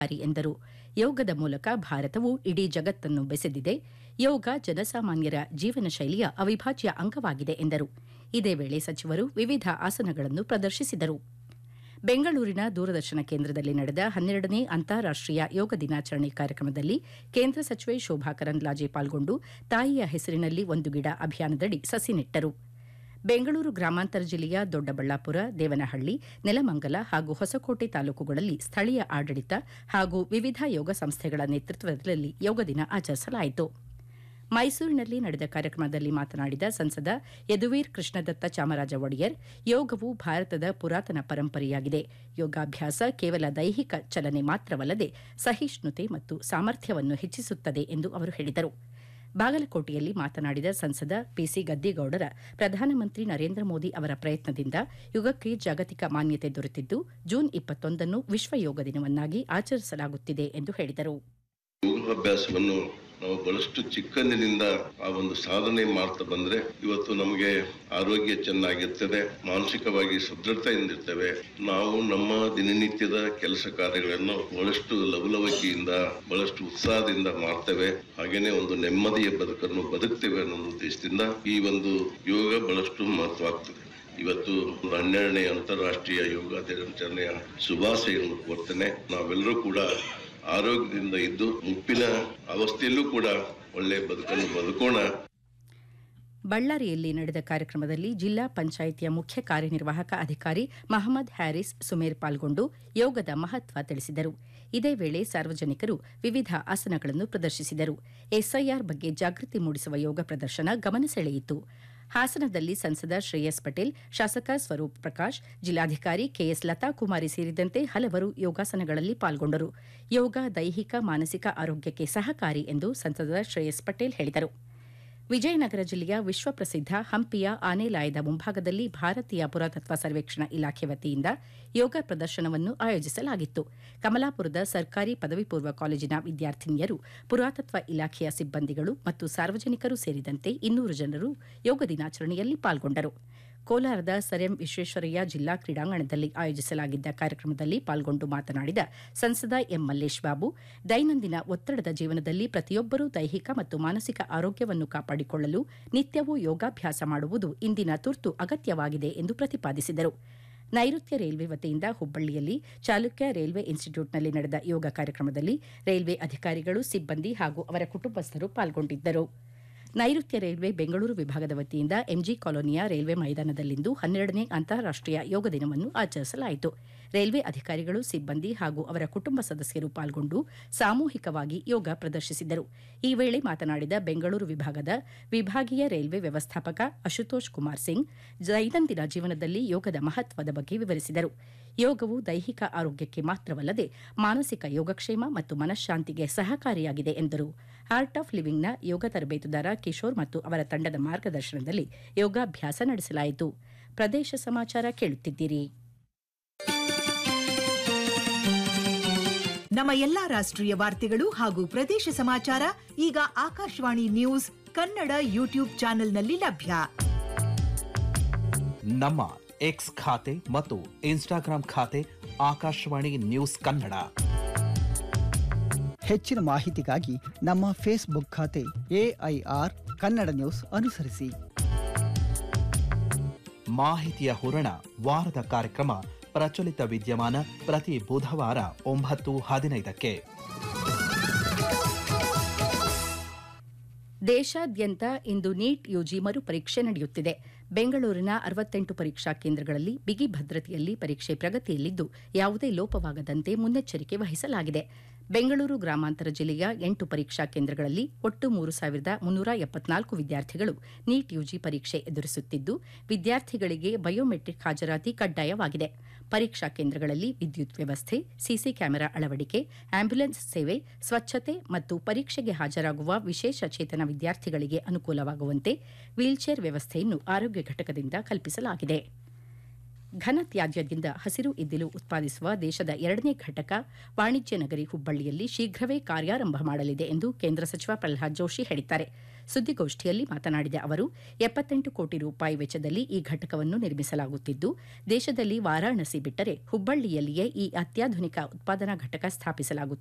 ಸಹಕಾರಿ ಎಂದರು ಯೋಗದ ಮೂಲಕ ಭಾರತವು ಇಡೀ ಜಗತ್ತನ್ನು ಬೆಸೆದಿದೆ ಯೋಗ ಜನಸಾಮಾನ್ಯರ ಜೀವನ ಶೈಲಿಯ ಅವಿಭಾಜ್ಯ ಅಂಗವಾಗಿದೆ ಎಂದರು ಇದೇ ವೇಳೆ ಸಚಿವರು ವಿವಿಧ ಆಸನಗಳನ್ನು ಪ್ರದರ್ಶಿಸಿದರು ಬೆಂಗಳೂರಿನ ದೂರದರ್ಶನ ಕೇಂದ್ರದಲ್ಲಿ ನಡೆದ ಹನ್ನೆರಡನೇ ಅಂತಾರಾಷ್ಟೀಯ ಯೋಗ ದಿನಾಚರಣೆ ಕಾರ್ಯಕ್ರಮದಲ್ಲಿ ಕೇಂದ್ರ ಸಚಿವೆ ಶೋಭಾ ಕರಂದ್ಲಾಜೆ ಪಾಲ್ಗೊಂಡು ತಾಯಿಯ ಹೆಸರಿನಲ್ಲಿ ಒಂದು ಗಿಡ ಅಭಿಯಾನದಡಿ ಸಸಿ ನೆಟ್ಟರು ಬೆಂಗಳೂರು ಗ್ರಾಮಾಂತರ ಜಿಲ್ಲೆಯ ದೊಡ್ಡಬಳ್ಳಾಪುರ ದೇವನಹಳ್ಳಿ ನೆಲಮಂಗಲ ಹಾಗೂ ಹೊಸಕೋಟೆ ತಾಲೂಕುಗಳಲ್ಲಿ ಸ್ಥಳೀಯ ಆಡಳಿತ ಹಾಗೂ ವಿವಿಧ ಯೋಗ ಸಂಸ್ಥೆಗಳ ನೇತೃತ್ವದಲ್ಲಿ ಯೋಗ ದಿನ ಆಚರಿಸಲಾಯಿತು ಮೈಸೂರಿನಲ್ಲಿ ನಡೆದ ಕಾರ್ಯಕ್ರಮದಲ್ಲಿ ಮಾತನಾಡಿದ ಸಂಸದ ಯದುವೀರ್ ಕೃಷ್ಣದತ್ತ ಚಾಮರಾಜ ಒಡೆಯರ್ ಯೋಗವು ಭಾರತದ ಪುರಾತನ ಪರಂಪರೆಯಾಗಿದೆ ಯೋಗಾಭ್ಯಾಸ ಕೇವಲ ದೈಹಿಕ ಚಲನೆ ಮಾತ್ರವಲ್ಲದೆ ಸಹಿಷ್ಣುತೆ ಮತ್ತು ಸಾಮರ್ಥ್ಯವನ್ನು ಹೆಚ್ಚಿಸುತ್ತದೆ ಎಂದು ಅವರು ಹೇಳಿದರು ಬಾಗಲಕೋಟೆಯಲ್ಲಿ ಮಾತನಾಡಿದ ಸಂಸದ ಪಿಸಿ ಗದ್ದಿಗೌಡರ ಪ್ರಧಾನಮಂತ್ರಿ ನರೇಂದ್ರ ಮೋದಿ ಅವರ ಪ್ರಯತ್ನದಿಂದ ಯುಗಕ್ಕೆ ಜಾಗತಿಕ ಮಾನ್ಯತೆ ದೊರೆತಿದ್ದು ಜೂನ್ ಇಪ್ಪತ್ತೊಂದನ್ನು ವಿಶ್ವ ಯೋಗ ದಿನವನ್ನಾಗಿ ಆಚರಿಸಲಾಗುತ್ತಿದೆ ಎಂದು ಹೇಳಿದರು ಯೋಗಾಭ್ಯಾಸವನ್ನು ನಾವು ಬಹಳಷ್ಟು ಚಿಕ್ಕಂದಿನಿಂದ ಆ ಒಂದು ಸಾಧನೆ ಮಾಡ್ತಾ ಬಂದ್ರೆ ಇವತ್ತು ನಮಗೆ ಆರೋಗ್ಯ ಚೆನ್ನಾಗಿರ್ತದೆ ಮಾನಸಿಕವಾಗಿ ಸದೃಢತೆಯಿಂದ ಇರ್ತೇವೆ ನಾವು ನಮ್ಮ ದಿನನಿತ್ಯದ ಕೆಲಸ ಕಾರ್ಯಗಳನ್ನು ಬಹಳಷ್ಟು ಲವಲವಿಕೆಯಿಂದ ಬಹಳಷ್ಟು ಉತ್ಸಾಹದಿಂದ ಮಾಡ್ತೇವೆ ಹಾಗೇನೆ ಒಂದು ನೆಮ್ಮದಿಯ ಬದುಕನ್ನು ಬದುಕ್ತೇವೆ ಅನ್ನೋ ಉದ್ದೇಶದಿಂದ ಈ ಒಂದು ಯೋಗ ಬಹಳಷ್ಟು ಮಹತ್ವ ಆಗ್ತದೆ ಇವತ್ತು ಒಂದು ಹನ್ನೆರಡನೇ ಅಂತಾರಾಷ್ಟ್ರೀಯ ಯೋಗ ದಿನಾಚರಣೆಯ ಶುಭಾಶಯವನ್ನು ಕೋರ್ತೇನೆ ನಾವೆಲ್ಲರೂ ಕೂಡ ಆರೋಗ್ಯದಿಂದ ಇದ್ದು ಮುಪ್ಪಿನ ಅವಸ್ಥೆಯಲ್ಲೂ ಕೂಡ ಒಳ್ಳೆಯ ಬದುಕನ್ನು ಬದುಕೋಣ ಬಳ್ಳಾರಿಯಲ್ಲಿ ನಡೆದ ಕಾರ್ಯಕ್ರಮದಲ್ಲಿ ಜಿಲ್ಲಾ ಪಂಚಾಯಿತಿಯ ಮುಖ್ಯ ಕಾರ್ಯನಿರ್ವಾಹಕ ಅಧಿಕಾರಿ ಮಹಮ್ಮದ್ ಹ್ಯಾರಿಸ್ ಸುಮೇರ್ ಪಾಲ್ಗೊಂಡು ಯೋಗದ ಮಹತ್ವ ತಿಳಿಸಿದರು ಇದೇ ವೇಳೆ ಸಾರ್ವಜನಿಕರು ವಿವಿಧ ಆಸನಗಳನ್ನು ಪ್ರದರ್ಶಿಸಿದರು ಎಸ್ಐಆರ್ ಬಗ್ಗೆ ಜಾಗೃತಿ ಮೂಡಿಸುವ ಯೋಗ ಪ್ರದರ್ಶನ ಗಮನ ಸೆಳೆಯಿತು ಹಾಸನದಲ್ಲಿ ಸಂಸದ ಶ್ರೇಯಸ್ ಪಟೇಲ್ ಶಾಸಕ ಸ್ವರೂಪ್ ಪ್ರಕಾಶ್ ಜಿಲ್ಲಾಧಿಕಾರಿ ಕೆಎಸ್ ಲತಾ ಕುಮಾರಿ ಸೇರಿದಂತೆ ಹಲವರು ಯೋಗಾಸನಗಳಲ್ಲಿ ಪಾಲ್ಗೊಂಡರು ಯೋಗ ದೈಹಿಕ ಮಾನಸಿಕ ಆರೋಗ್ಯಕ್ಕೆ ಸಹಕಾರಿ ಎಂದು ಸಂಸದ ಶ್ರೇಯಸ್ ಪಟೇಲ್ ಹೇಳಿದರು ವಿಜಯನಗರ ಜಿಲ್ಲೆಯ ವಿಶ್ವಪ್ರಸಿದ್ಧ ಹಂಪಿಯ ಆನೆಲಾಯದ ಮುಂಭಾಗದಲ್ಲಿ ಭಾರತೀಯ ಪುರಾತತ್ವ ಸರ್ವೇಕ್ಷಣಾ ಇಲಾಖೆ ವತಿಯಿಂದ ಯೋಗ ಪ್ರದರ್ಶನವನ್ನು ಆಯೋಜಿಸಲಾಗಿತ್ತು ಕಮಲಾಪುರದ ಸರ್ಕಾರಿ ಪದವಿ ಪೂರ್ವ ಕಾಲೇಜಿನ ವಿದ್ಯಾರ್ಥಿನಿಯರು ಪುರಾತತ್ವ ಇಲಾಖೆಯ ಸಿಬ್ಬಂದಿಗಳು ಮತ್ತು ಸಾರ್ವಜನಿಕರು ಸೇರಿದಂತೆ ಇನ್ನೂರು ಜನರು ಯೋಗ ದಿನಾಚರಣೆಯಲ್ಲಿ ಪಾಲ್ಗೊಂಡರು ಕೋಲಾರದ ಸರ್ ಎಂ ವಿಶ್ವೇಶ್ವರಯ್ಯ ಜಿಲ್ಲಾ ಕ್ರೀಡಾಂಗಣದಲ್ಲಿ ಆಯೋಜಿಸಲಾಗಿದ್ದ ಕಾರ್ಯಕ್ರಮದಲ್ಲಿ ಪಾಲ್ಗೊಂಡು ಮಾತನಾಡಿದ ಸಂಸದ ಎಂ ಮಲ್ಲೇಶ್ ಬಾಬು ದೈನಂದಿನ ಒತ್ತಡದ ಜೀವನದಲ್ಲಿ ಪ್ರತಿಯೊಬ್ಬರೂ ದೈಹಿಕ ಮತ್ತು ಮಾನಸಿಕ ಆರೋಗ್ಯವನ್ನು ಕಾಪಾಡಿಕೊಳ್ಳಲು ನಿತ್ಯವೂ ಯೋಗಾಭ್ಯಾಸ ಮಾಡುವುದು ಇಂದಿನ ತುರ್ತು ಅಗತ್ಯವಾಗಿದೆ ಎಂದು ಪ್ರತಿಪಾದಿಸಿದರು ನೈಋತ್ಯ ರೈಲ್ವೆ ವತಿಯಿಂದ ಹುಬ್ಬಳ್ಳಿಯಲ್ಲಿ ಚಾಲುಕ್ಯ ರೈಲ್ವೆ ಇನ್ಸ್ಟಿಟ್ಯೂಟ್ನಲ್ಲಿ ನಡೆದ ಯೋಗ ಕಾರ್ಯಕ್ರಮದಲ್ಲಿ ರೈಲ್ವೆ ಅಧಿಕಾರಿಗಳು ಸಿಬ್ಬಂದಿ ಹಾಗೂ ಅವರ ಕುಟುಂಬಸ್ಥರು ಪಾಲ್ಗೊಂಡಿದ್ದರು ನೈಋತ್ಯ ರೈಲ್ವೆ ಬೆಂಗಳೂರು ವಿಭಾಗದ ವತಿಯಿಂದ ಎಂಜಿ ಕಾಲೋನಿಯ ರೈಲ್ವೆ ಮೈದಾನದಲ್ಲಿಂದು ಹನ್ನೆರಡನೇ ಅಂತಾರಾಷ್ಟೀಯ ಯೋಗ ದಿನವನ್ನು ಆಚರಿಸಲಾಯಿತು ರೈಲ್ವೆ ಅಧಿಕಾರಿಗಳು ಸಿಬ್ಬಂದಿ ಹಾಗೂ ಅವರ ಕುಟುಂಬ ಸದಸ್ಯರು ಪಾಲ್ಗೊಂಡು ಸಾಮೂಹಿಕವಾಗಿ ಯೋಗ ಪ್ರದರ್ಶಿಸಿದರು ಈ ವೇಳೆ ಮಾತನಾಡಿದ ಬೆಂಗಳೂರು ವಿಭಾಗದ ವಿಭಾಗೀಯ ರೈಲ್ವೆ ವ್ಯವಸ್ಥಾಪಕ ಅಶುತೋಷ್ ಕುಮಾರ್ ಸಿಂಗ್ ದೈನಂದಿನ ಜೀವನದಲ್ಲಿ ಯೋಗದ ಮಹತ್ವದ ಬಗ್ಗೆ ವಿವರಿಸಿದರು ಯೋಗವು ದೈಹಿಕ ಆರೋಗ್ಯಕ್ಕೆ ಮಾತ್ರವಲ್ಲದೆ ಮಾನಸಿಕ ಯೋಗಕ್ಷೇಮ ಮತ್ತು ಮನಃಶಾಂತಿಗೆ ಸಹಕಾರಿಯಾಗಿದೆ ಎಂದರು ಆರ್ಟ್ ಆಫ್ ಲಿವಿಂಗ್ನ ಯೋಗ ತರಬೇತುದಾರ ಕಿಶೋರ್ ಮತ್ತು ಅವರ ತಂಡದ ಮಾರ್ಗದರ್ಶನದಲ್ಲಿ ಯೋಗಾಭ್ಯಾಸ ನಡೆಸಲಾಯಿತು ಪ್ರದೇಶ ಸಮಾಚಾರ ಕೇಳುತ್ತಿದ್ದೀರಿ ನಮ್ಮ ಎಲ್ಲಾ ರಾಷ್ಟ್ರೀಯ ವಾರ್ತೆಗಳು ಹಾಗೂ ಪ್ರದೇಶ ಸಮಾಚಾರ ಈಗ ಆಕಾಶವಾಣಿ ನ್ಯೂಸ್ ಕನ್ನಡ ಯೂಟ್ಯೂಬ್ ಚಾನೆಲ್ನಲ್ಲಿ ಲಭ್ಯ ನಮ್ಮ ಎಕ್ಸ್ ಖಾತೆ ಮತ್ತು ಇನ್ಸ್ಟಾಗ್ರಾಂ ಖಾತೆ ಆಕಾಶವಾಣಿ ನ್ಯೂಸ್ ಕನ್ನಡ ಹೆಚ್ಚಿನ ಮಾಹಿತಿಗಾಗಿ ನಮ್ಮ ಫೇಸ್ಬುಕ್ ಖಾತೆ ಎಐಆರ್ ಕನ್ನಡ ನ್ಯೂಸ್ ಅನುಸರಿಸಿ ಮಾಹಿತಿಯ ಹೂರಣ ವಾರದ ಕಾರ್ಯಕ್ರಮ ಪ್ರಚಲಿತ ವಿದ್ಯಮಾನ ಪ್ರತಿ ಬುಧವಾರ ಒಂಬತ್ತು ಹದಿನೈದಕ್ಕೆ ದೇಶಾದ್ಯಂತ ಇಂದು ನೀಟ್ ಯುಜಿ ಮರುಪರೀಕ್ಷೆ ನಡೆಯುತ್ತಿದೆ ಬೆಂಗಳೂರಿನ ಅರವತ್ತೆಂಟು ಪರೀಕ್ಷಾ ಕೇಂದ್ರಗಳಲ್ಲಿ ಬಿಗಿ ಭದ್ರತೆಯಲ್ಲಿ ಪರೀಕ್ಷೆ ಪ್ರಗತಿಯಲ್ಲಿದ್ದು ಯಾವುದೇ ಲೋಪವಾಗದಂತೆ ಮುನ್ನೆಚ್ಚರಿಕೆ ವಹಿಸಲಾಗಿದೆ ಬೆಂಗಳೂರು ಗ್ರಾಮಾಂತರ ಜಿಲ್ಲೆಯ ಎಂಟು ಪರೀಕ್ಷಾ ಕೇಂದ್ರಗಳಲ್ಲಿ ಒಟ್ಟು ಮೂರು ಸಾವಿರದ ಮುನ್ನೂರ ಎಪ್ಪತ್ನಾಲ್ಕು ವಿದ್ಯಾರ್ಥಿಗಳು ನೀಟ್ ಯುಜಿ ಪರೀಕ್ಷೆ ಎದುರಿಸುತ್ತಿದ್ದು ವಿದ್ಯಾರ್ಥಿಗಳಿಗೆ ಬಯೋಮೆಟ್ರಿಕ್ ಹಾಜರಾತಿ ಕಡ್ಡಾಯವಾಗಿದೆ ಪರೀಕ್ಷಾ ಕೇಂದ್ರಗಳಲ್ಲಿ ವಿದ್ಯುತ್ ವ್ಯವಸ್ಥೆ ಸಿಸಿ ಕ್ಯಾಮೆರಾ ಅಳವಡಿಕೆ ಆಂಬ್ಯುಲೆನ್ಸ್ ಸೇವೆ ಸ್ವಚ್ಛತೆ ಮತ್ತು ಪರೀಕ್ಷೆಗೆ ಹಾಜರಾಗುವ ವಿಶೇಷ ಚೇತನ ವಿದ್ಯಾರ್ಥಿಗಳಿಗೆ ಅನುಕೂಲವಾಗುವಂತೆ ವೀಲ್ಚೇರ್ ವ್ಯವಸ್ಥೆಯನ್ನು ಆರೋಗ್ಯ ಘಟಕದಿಂದ ಕಲ್ಪಿಸಲಾಗಿದೆ ಘನ ತ್ಯಾಜ್ಯದಿಂದ ಹಸಿರು ಇದ್ದಿಲು ಉತ್ಪಾದಿಸುವ ದೇಶದ ಎರಡನೇ ಘಟಕ ವಾಣಿಜ್ಯ ನಗರಿ ಹುಬ್ಬಳ್ಳಿಯಲ್ಲಿ ಶೀಘ್ರವೇ ಕಾರ್ಯಾರಂಭ ಮಾಡಲಿದೆ ಎಂದು ಕೇಂದ್ರ ಸಚಿವ ಪ್ರಲ್ಹಾದ್ ಜೋಶಿ ಹೇಳಿದ್ದಾರೆ ಸುದ್ದಿಗೋಷ್ಠಿಯಲ್ಲಿ ಮಾತನಾಡಿದ ಅವರು ಎಪ್ಪತ್ತೆಂಟು ಕೋಟಿ ರೂಪಾಯಿ ವೆಚ್ಚದಲ್ಲಿ ಈ ಘಟಕವನ್ನು ನಿರ್ಮಿಸಲಾಗುತ್ತಿದ್ದು ದೇಶದಲ್ಲಿ ವಾರಾಣಸಿ ಬಿಟ್ಟರೆ ಹುಬ್ಬಳ್ಳಿಯಲ್ಲಿಯೇ ಈ ಅತ್ಯಾಧುನಿಕ ಉತ್ಪಾದನಾ ಘಟಕ ಸ್ಥಾಪಿಸಲಾಗುತ್ತಿದೆ